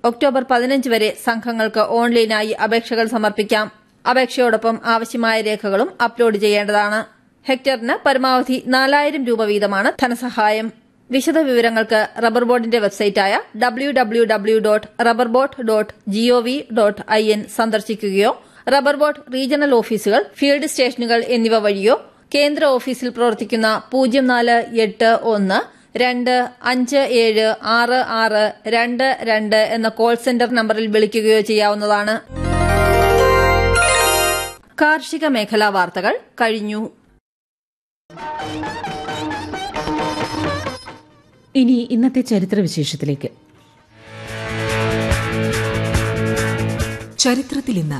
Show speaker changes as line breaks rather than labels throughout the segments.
October പതിനഞ്ച് വരെ സംഘങ്ങൾക്ക് ഓൺലൈനായി അപേക്ഷകൾ സമർപ്പിക്കാം അപേക്ഷയോടൊപ്പം ആവശ്യമായ രേഖകളും അപ്ലോഡ് ചെയ്യേണ്ടതാണ് ഹെക്ടറിന് പരമാവധി നാലായിരം രൂപ വീതമാണ് ധനസഹായം വിശദ വിവരങ്ങൾക്ക് റബ്ബർ ബോർഡിന്റെ വെബ്സൈറ്റായ W W W dot rubber board dot GOV dot I N സന്ദർശിക്കുകയോ റബ്ബർ ബോർഡ് റീജിയണൽ ഓഫീസുകൾ ഫീൽഡ് സ്റ്റേഷനുകൾ എന്നിവ വഴിയോ കേന്ദ്ര ഓഫീസിൽ പ്രവർത്തിക്കുന്ന പൂജ്യം നാല് എട്ട് ഒന്ന് രണ്ട് അഞ്ച് ഏഴ് ആറ് ആറ് രണ്ട് രണ്ട് എന്ന കോൾ സെന്റർ നമ്പറിൽ വിളിക്കുകയോ ചെയ്യാവുന്നതാണ് കാർഷിക മേഖലാ വാർത്തകൾ കഴിഞ്ഞു
ഇനി ഇന്നത്തെ ചരിത്രവിശേഷത്തിലേക്ക്
ചരിത്രത്തിൽ ഇന്ന്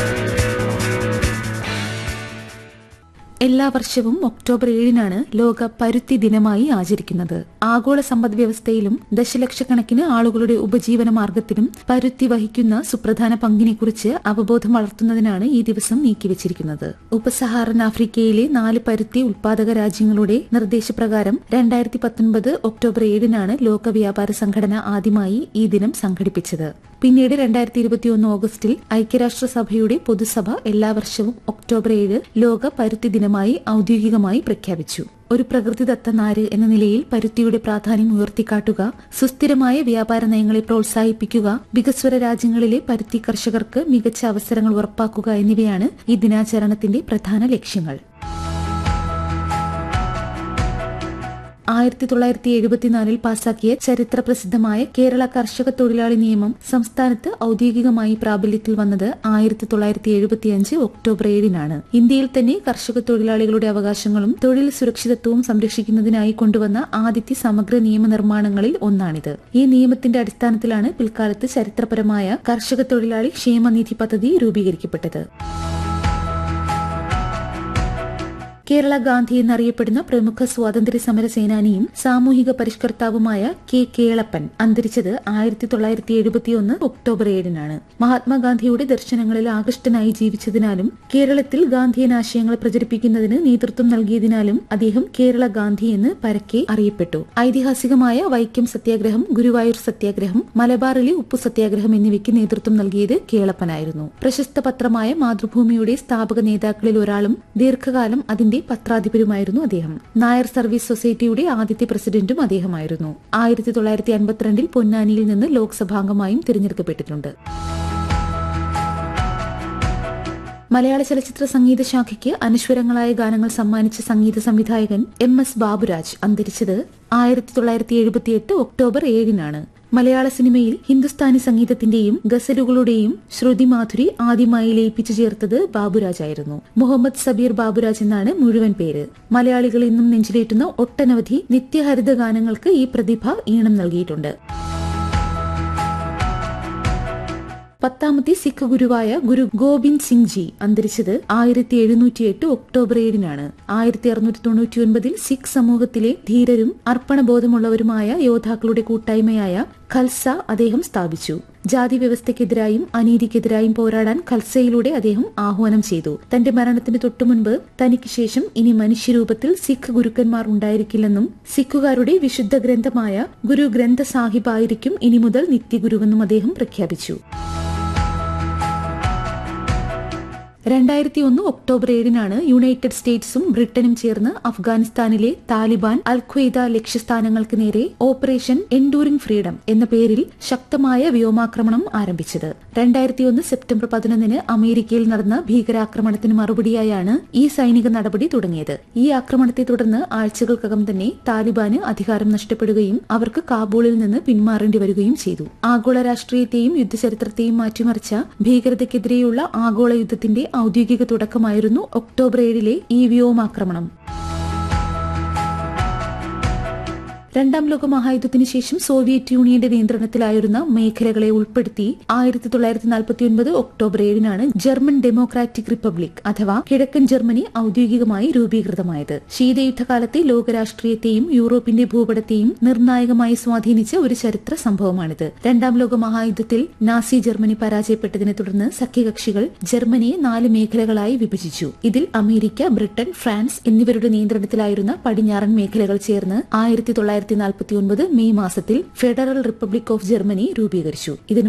എല്ലാ വർഷവും ഒക്ടോബർ ഏഴിനാണ് ലോക പരുത്തി ദിനമായി ആചരിക്കുന്നത് ആഗോള സമ്പദ് വ്യവസ്ഥയിലും ദശലക്ഷക്കണക്കിന് ആളുകളുടെ ഉപജീവന മാർഗത്തിലും പരുത്തി വഹിക്കുന്ന സുപ്രധാന പങ്കിനെക്കുറിച്ച് അവബോധം വളർത്തുന്നതിനാണ് ഈ ദിവസം നീക്കിവച്ചിരിക്കുന്നത് ഉപസഹാറൻ ആഫ്രിക്കയിലെ നാല് പരുത്തി ഉൽപാദക രാജ്യങ്ങളുടെ നിർദ്ദേശപ്രകാരം രണ്ടായിരത്തി പത്തൊൻപത് ഒക്ടോബർ ഏഴിനാണ് ലോക വ്യാപാര സംഘടന ആദ്യമായി ഈ ദിനം സംഘടിപ്പിച്ചത് പിന്നീട് രണ്ടായിരത്തി ഇരുപത്തിയൊന്ന് ഓഗസ്റ്റിൽ ഐക്യരാഷ്ട്രസഭയുടെ പൊതുസഭ എല്ലാ വർഷവും ഒക്ടോബർ ഏഴ് ലോക പരുത്തി ദിനമായി ഔദ്യോഗികമായി പ്രഖ്യാപിച്ചു ഒരു പ്രകൃതിദത്ത നാര് എന്ന നിലയിൽ പരുത്തിയുടെ പ്രാധാന്യം ഉയർത്തിക്കാട്ടുക സുസ്ഥിരമായ വ്യാപാര നയങ്ങളെ പ്രോത്സാഹിപ്പിക്കുക വികസ്വര രാജ്യങ്ങളിലെ പരുത്തി കർഷകർക്ക് മികച്ച അവസരങ്ങൾ ഉറപ്പാക്കുക എന്നിവയാണ് ഈ ദിനാചരണത്തിന്റെ പ്രധാന ലക്ഷ്യങ്ങൾ ആയിരത്തി തൊള്ളായിരത്തി എഴുപത്തിനാലിൽ പാസാക്കിയ ചരിത്ര പ്രസിദ്ധമായ കേരള കർഷക തൊഴിലാളി നിയമം സംസ്ഥാനത്ത് ഔദ്യോഗികമായി പ്രാബല്യത്തിൽ വന്നത് ആയിരത്തി തൊള്ളായിരത്തി എഴുപത്തിയഞ്ച് ഒക്ടോബർ ഏഴിനാണ് ഇന്ത്യയിൽ തന്നെ കർഷക തൊഴിലാളികളുടെ അവകാശങ്ങളും തൊഴിൽ സുരക്ഷിതത്വവും സംരക്ഷിക്കുന്നതിനായി കൊണ്ടുവന്ന ആദ്യത്തെ സമഗ്ര നിയമനിർമ്മാണങ്ങളിൽ ഒന്നാണിത് ഈ നിയമത്തിന്റെ അടിസ്ഥാനത്തിലാണ് പിൽക്കാലത്ത് ചരിത്രപരമായ കർഷക തൊഴിലാളി ക്ഷേമനിധി പദ്ധതി രൂപീകരിക്കപ്പെട്ടത് കേരള ഗാന്ധി എന്നറിയപ്പെടുന്ന പ്രമുഖ സ്വാതന്ത്ര്യ സമര സേനാനിയും സാമൂഹിക പരിഷ്കർത്താവുമായ കെ കേളപ്പൻ അന്തരിച്ചത് ആയിരത്തി തൊള്ളായിരത്തി എഴുപത്തിയൊന്ന് ഒക്ടോബർ ഏഴിനാണ് മഹാത്മാഗാന്ധിയുടെ ദർശനങ്ങളിൽ ആകൃഷ്ടനായി ജീവിച്ചതിനാലും കേരളത്തിൽ ഗാന്ധിയൻ ആശയങ്ങൾ പ്രചരിപ്പിക്കുന്നതിന് നേതൃത്വം നൽകിയതിനാലും അദ്ദേഹം കേരള ഗാന്ധി എന്ന് പരക്കെ അറിയപ്പെട്ടു ഐതിഹാസികമായ വൈക്കം സത്യാഗ്രഹം ഗുരുവായൂർ സത്യാഗ്രഹം മലബാറിലെ ഉപ്പു സത്യാഗ്രഹം എന്നിവയ്ക്ക് നേതൃത്വം നൽകിയത് കേളപ്പനായിരുന്നു പ്രശസ്ത പത്രമായ മാതൃഭൂമിയുടെ സ്ഥാപക നേതാക്കളിൽ ഒരാളും ദീർഘകാലം അതിന്റെ പത്രാധിപരുമായിരുന്നു അദ്ദേഹം നായർ സർവീസ് സൊസൈറ്റിയുടെ ആദ്യത്തെ പ്രസിഡന്റും അദ്ദേഹമായിരുന്നു ആയിരത്തി തൊള്ളായിരത്തി അൻപത്തിരണ്ടിൽ പൊന്നാനിയിൽ നിന്ന് ലോക്സഭാംഗമായും തിരഞ്ഞെടുക്കപ്പെട്ടിട്ടുണ്ട് മലയാള ചലച്ചിത്ര സംഗീത ശാഖയ്ക്ക് അനശ്വരങ്ങളായ ഗാനങ്ങൾ സമ്മാനിച്ച സംഗീത സംവിധായകൻ എം എസ് ബാബുരാജ് അന്തരിച്ചത് ആയിരത്തി തൊള്ളായിരത്തി എഴുപത്തിയെട്ട് ഒക്ടോബർ ഏഴിനാണ് മലയാള സിനിമയിൽ ഹിന്ദുസ്ഥാനി സംഗീതത്തിന്റെയും ഗസലുകളുടെയും ശ്രുതിമാധുരി ആദ്യമായി ലയിപ്പിച്ചു ചേർത്തത് ബാബുരാജായിരുന്നു മുഹമ്മദ് സബീർ ബാബുരാജ് എന്നാണ് മുഴുവൻ പേര് മലയാളികൾ ഇന്നും നെഞ്ചിലേറ്റുന്ന ഒട്ടനവധി നിത്യഹരിത ഗാനങ്ങൾക്ക് ഈ പ്രതിഭ ഈണം നൽകിയിട്ടുണ്ട് പത്താമത്തെ സിഖ് ഗുരുവായ ഗുരു ഗോബിന്ദ് സിംഗ് ജി അന്തരിച്ചത് ആയിരത്തി എഴുന്നൂറ്റി എട്ട് ഒക്ടോബർ ഏഴിനാണ് ആയിരത്തി അറുന്നൂറ്റി തൊണ്ണൂറ്റി ഒൻപതിൽ സിഖ് സമൂഹത്തിലെ ധീരരും അർപ്പണബോധമുള്ളവരുമായ യോദ്ധാക്കളുടെ കൂട്ടായ്മയായ ഖൽസ അദ്ദേഹം സ്ഥാപിച്ചു ജാതി വ്യവസ്ഥയ്ക്കെതിരായും അനീതിക്കെതിരായും പോരാടാൻ ഖൽസയിലൂടെ അദ്ദേഹം ആഹ്വാനം ചെയ്തു തന്റെ മരണത്തിന് തൊട്ടുമുൻപ് തനിക്ക് ശേഷം ഇനി മനുഷ്യരൂപത്തിൽ സിഖ് ഗുരുക്കന്മാർ ഉണ്ടായിരിക്കില്ലെന്നും സിഖുകാരുടെ വിശുദ്ധ ഗ്രന്ഥമായ ഗുരു ഗ്രന്ഥ സാഹിബ് ആയിരിക്കും ഇനി മുതൽ നിത്യഗുരുവെന്നും അദ്ദേഹം പ്രഖ്യാപിച്ചു രണ്ടായിരത്തി ഒന്ന് ഒക്ടോബർ ഏഴിനാണ് യുണൈറ്റഡ് സ്റ്റേറ്റ്സും ബ്രിട്ടനും ചേർന്ന് അഫ്ഗാനിസ്ഥാനിലെ താലിബാൻ അൽഖ്വയ്ദ ലക്ഷ്യസ്ഥാനങ്ങൾക്ക് നേരെ ഓപ്പറേഷൻ എൻഡൂറിംഗ് ഫ്രീഡം എന്ന പേരിൽ ശക്തമായ വ്യോമാക്രമണം ആരംഭിച്ചത് രണ്ടായിരത്തി ഒന്ന് സെപ്റ്റംബർ പതിനൊന്നിന് അമേരിക്കയിൽ നടന്ന ഭീകരാക്രമണത്തിന് മറുപടിയായാണ് ഈ സൈനിക നടപടി തുടങ്ങിയത് ഈ ആക്രമണത്തെ തുടർന്ന് ആഴ്ചകൾക്കകം തന്നെ താലിബാന് അധികാരം നഷ്ടപ്പെടുകയും അവർക്ക് കാബൂളിൽ നിന്ന് പിന്മാറേണ്ടി വരികയും ചെയ്തു ആഗോള രാഷ്ട്രീയത്തെയും യുദ്ധചരിത്രത്തെയും മാറ്റിമറിച്ച ഭീകരതയ്ക്കെതിരെയുള്ള ആഗോള യുദ്ധത്തിന്റെ ഔദ്യോഗിക തുടക്കമായിരുന്നു ഒക്ടോബർ ഏഴിലെ ഈ വ്യോമാക്രമണം രണ്ടാം ലോക മഹായുദ്ധത്തിന് ശേഷം സോവിയറ്റ് യൂണിയന്റെ നിയന്ത്രണത്തിലായിരുന്ന മേഖലകളെ ഉൾപ്പെടുത്തി ആയിരത്തി തൊള്ളായിരത്തി നാൽപ്പത്തിയൊൻപത് ഒക്ടോബർ ഏഴിനാണ് ജർമ്മൻ ഡെമോക്രാറ്റിക് റിപ്പബ്ലിക് അഥവാ കിഴക്കൻ ജർമ്മനി ഔദ്യോഗികമായി രൂപീകൃതമായത് ശീതയുദ്ധകാലത്തെ ലോകരാഷ്ട്രീയത്തെയും യൂറോപ്പിന്റെ ഭൂപടത്തെയും നിർണായകമായി സ്വാധീനിച്ച ഒരു ചരിത്ര സംഭവമാണിത് രണ്ടാം ലോക മഹായുദ്ധത്തിൽ നാസി ജർമ്മനി പരാജയപ്പെട്ടതിനെ തുടർന്ന് സഖ്യകക്ഷികൾ ജർമ്മനിയെ നാല് മേഖലകളായി വിഭജിച്ചു ഇതിൽ അമേരിക്ക ബ്രിട്ടൻ ഫ്രാൻസ് എന്നിവരുടെ നിയന്ത്രണത്തിലായിരുന്ന പടിഞ്ഞാറൻ മേഖലകൾ ചേർന്ന് ആയിരത്തി തൊള്ളായിരത്തി നാൽപ്പത്തി ഒൻപത് മെയ് മാസത്തിൽ ഫെഡറൽ റിപ്പബ്ലിക് ഓഫ് ജർമ്മനി രൂപീകരിച്ചു ഇതിന്